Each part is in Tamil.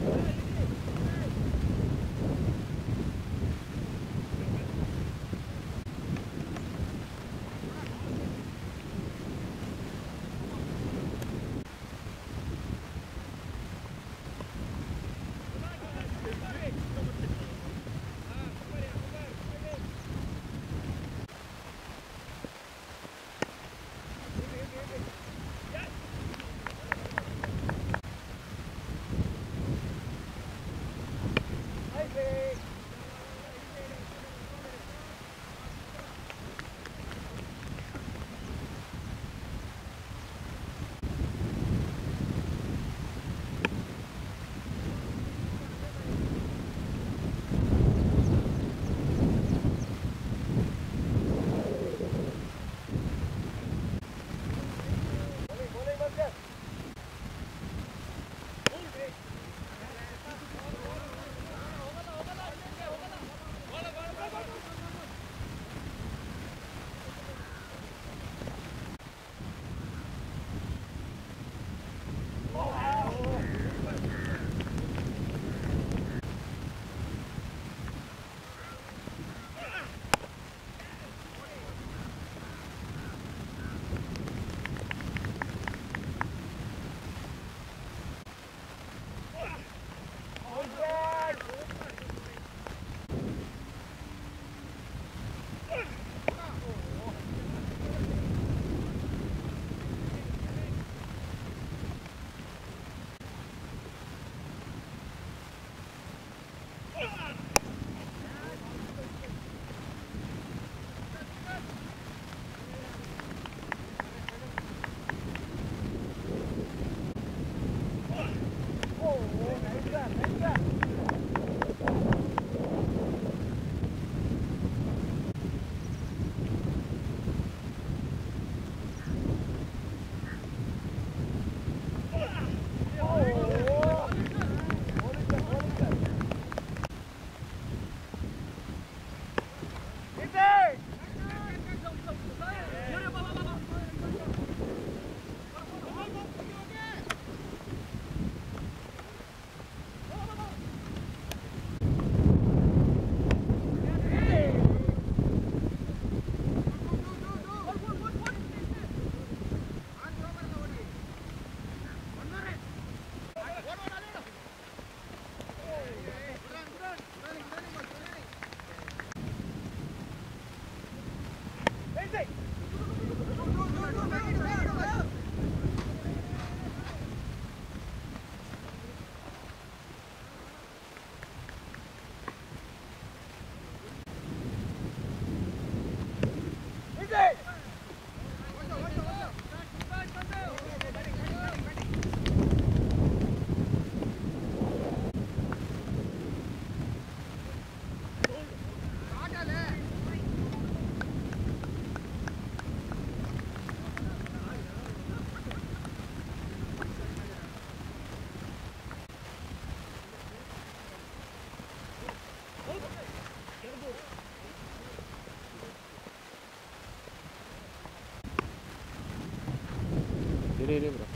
இரு இரு ப்ரோ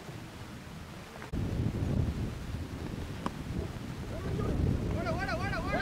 ஓட ஓட ஓட ஓட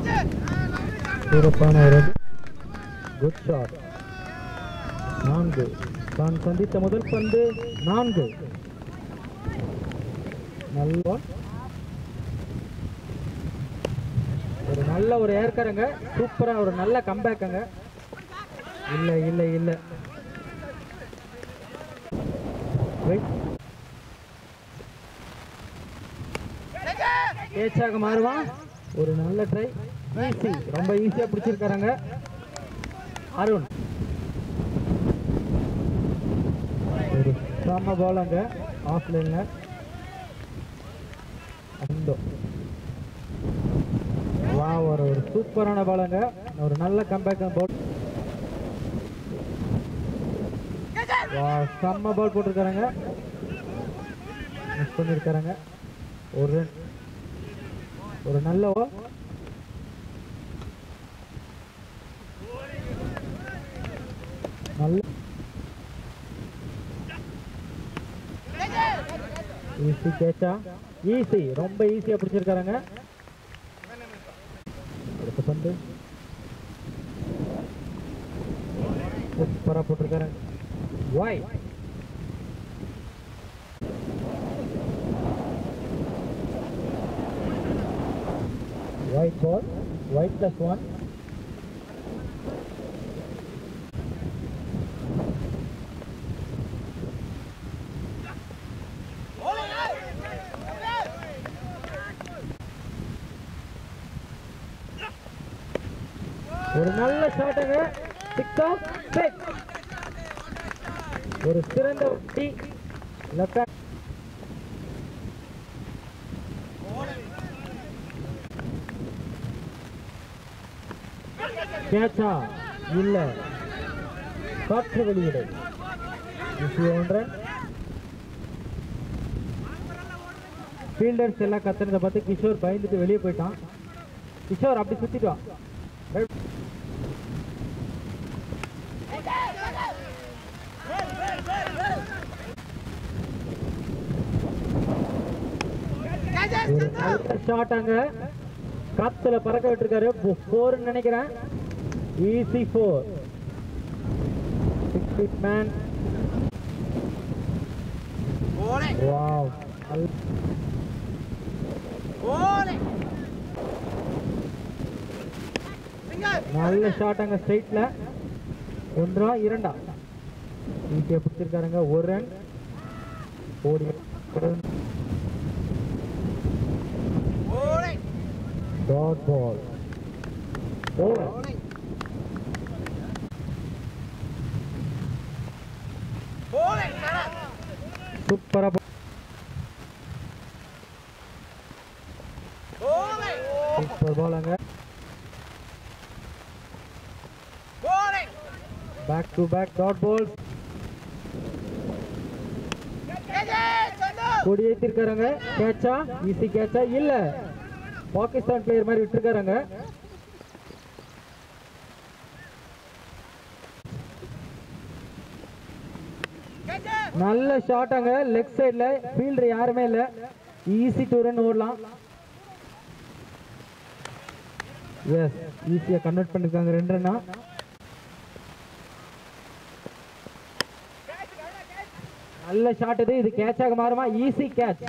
சிறப்பான ஒரு குட் ஷாட் நான்கு தான் சந்தித்த முதல் பந்து நான்கு நல்ல ஒரு நல்ல ஒரு ஏற்கரங்க சூப்பரா ஒரு நல்ல கம்பேக்குங்க இல்ல இல்ல இல்ல Wait. கேட்சாக மாறுவான் ஒரு நல்ல ட்ரை ஈஸி ரொம்ப ஈஸியா பிடிச்சிருக்காங்க அருண் ஒரு செம்ம பால் அங்க ஆஃப்லைன்ல அந்தோ வா ஒரு ஒரு சூப்பரான பாலுங்க ஒரு நல்ல கம்பேக் பால் வா செம்ம பால் போட்டிருக்காங்க மிஸ் பண்ணிருக்காங்க ஒரு run. ஒரு நல்ல ஓவர் நல்ல ஈஸி கேட்சா ஈஸி ரொம்ப ஈஸியா பிடிச்சிருக்காங்க அடுத்த பந்து சூப்பரா போட்டிருக்காரு வாய் wide ball wide plus one ஒரு நல்ல ஷாட்டுங்க சிக்ஸ் ஆஃப் சிக்ஸ் ஒரு சிறந்த ஒட்டி லெஃப்ட் கேட்சா இல்ல காற்று வெளியிடு ஒன்றன் ஃபீல்டர்ஸ் எல்லாம் கத்துனதை பார்த்து கிஷோர் பயந்துட்டு வெளியே போயிட்டான் கிஷோர் அப்படி சுத்திட்டு வா Right. ஒரு நல்ல ஷாட் அங்க காத்துல பறக்க விட்டுருக்காரு ஃபோர்னு நினைக்கிறேன் easy four six feet man wow நல்ல ஷாட் அங்க ஸ்ட்ரைட்ல ஒன்றா இரண்டா ஈஸியா பிடிச்சிருக்காருங்க ஒரு ரன் ஓடி டாட் பால் ஓவர் சூப்பரா சூப்பர் பால் அங்க back to back dot ball கொடி ஏத்திருக்காருங்க கேட்சா ஈஸி கேட்சா இல்ல பாகிஸ்தான் பிளேயர் மாதிரி விட்டுருக்காருங்க நல்ல ஷாட் அங்க லெக் சைடுல ஃபீல்டர் யாருமே இல்ல ஈஸி டூ ரன் ஓடலாம் எஸ் ஈஸியா கன்வெர்ட் பண்ணிருக்காங்க ரெண்டு ரன்னா நல்ல ஷாட் இது இது கேட்சாக மாறுமா ஈஸி கேட்ச்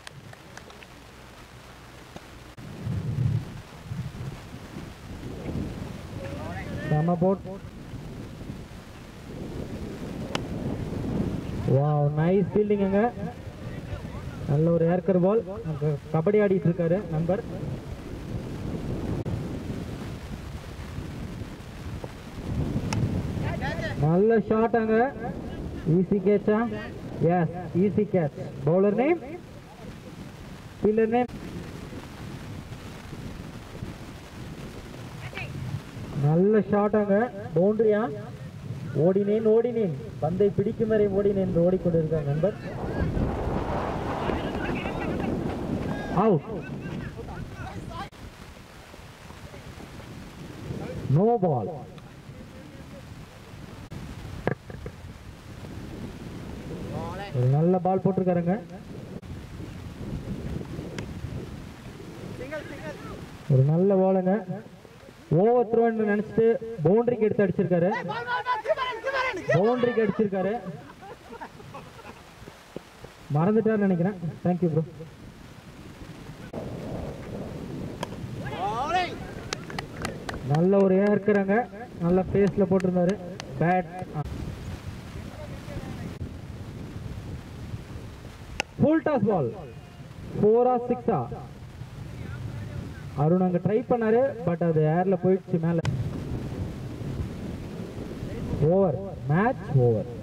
செம போட் வாவ் நைஸ் ஃபீல்டிங் அங்க நல்ல ஒரு ஏர்க்கர் பால் அங்க கபடி ஆடிட்டு இருக்காரு நண்பர் நல்ல ஷாட் அங்க ஈஸி கேட்சா yes easy catch bowler name fielder name நல்ல ஷாட் அங்க பவுண்டரியா ஓடினேன் ஓடினேன் பந்தை பிடிக்கும் வரை ஓடினேன் என்று ஓடிக்கொண்டிருக்கார் நண்பர் அவுட் நோ பால் ஒரு நல்ல பால் போட்டிருக்காருங்க ஒரு நல்ல பாலுங்க ஓவர் த்ரோன்னு நினைச்சிட்டு பவுண்டரிக்கு எடுத்து அடிச்சிருக்காரு பவுண்டரிக்கு அடிச்சிருக்காரு மறந்துட்டாருன்னு நினைக்கிறேன் தேங்க்யூ ப்ரோ நல்ல ஒரு ஏற்கிறாங்க நல்ல ஃபேஸ்ல போட்டிருந்தாரு பேட் ஃபுல் டாஸ் பால் ஃபோரா சிக்ஸா அருண் அங்க ட்ரை பண்ணாரு பட் அது ஏர்ல போயிடுச்சு மேல ஓவர் மேட்ச் ஓவர்